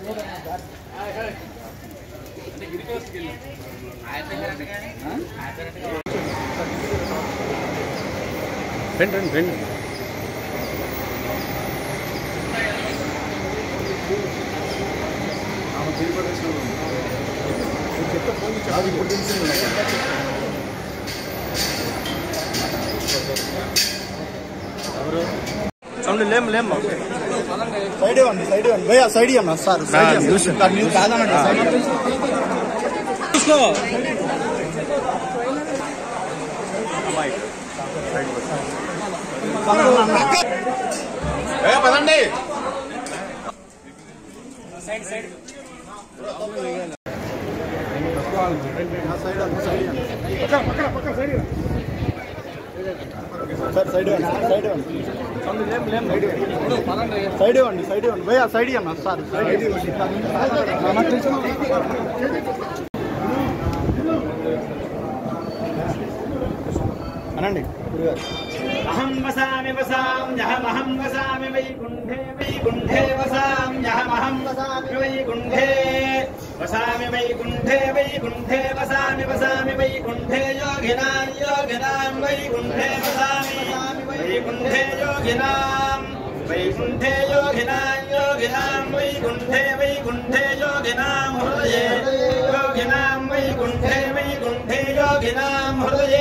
రండి రండి రండి సౌండ్ లేం లేం సైడ్ ఇవ్వండి సైడ్ ఇవ్వండి భయ్యా సైడ్ ఇవ్వండి సార్ సైడ్ ఇవ్వండి. మీరు కాదనండి సైడ్ ఇవ్వండి. చూసుకో పదండి సార్ సైడ్ ఇవ్వండి సైడ్ ఇవ్వండి సౌండ్ లేం లేం సైడ్ ఇవ్వండి సైడ్ ఇవ్వండి సైడ్ ఇవ్వండి భయ్యా సైడ్ ఇవ్వండి సార్ సైడ్ ఇవ్వండి నాకు తెలుసు. అనండి గురుగారు అహం వసామి వసామ్యహమహం వసామి వైకుంఠే వైకుంఠే వసామ్యహమహం వసామి వైకుంఠే వసామి వైకుంఠే వైకుంఠే వసామి వసామి వైకుంఠే యోగినాం యోగినాం వైకుంఠే వసామి వైకుంఠే యోగినాం వైకుంఠే యోగినాం యోగినాం వైకుంఠే వైకుంఠే యోగినాం హృదయే యోగినాం వైకుంఠే వైకుంఠే యోగినాం హృదయే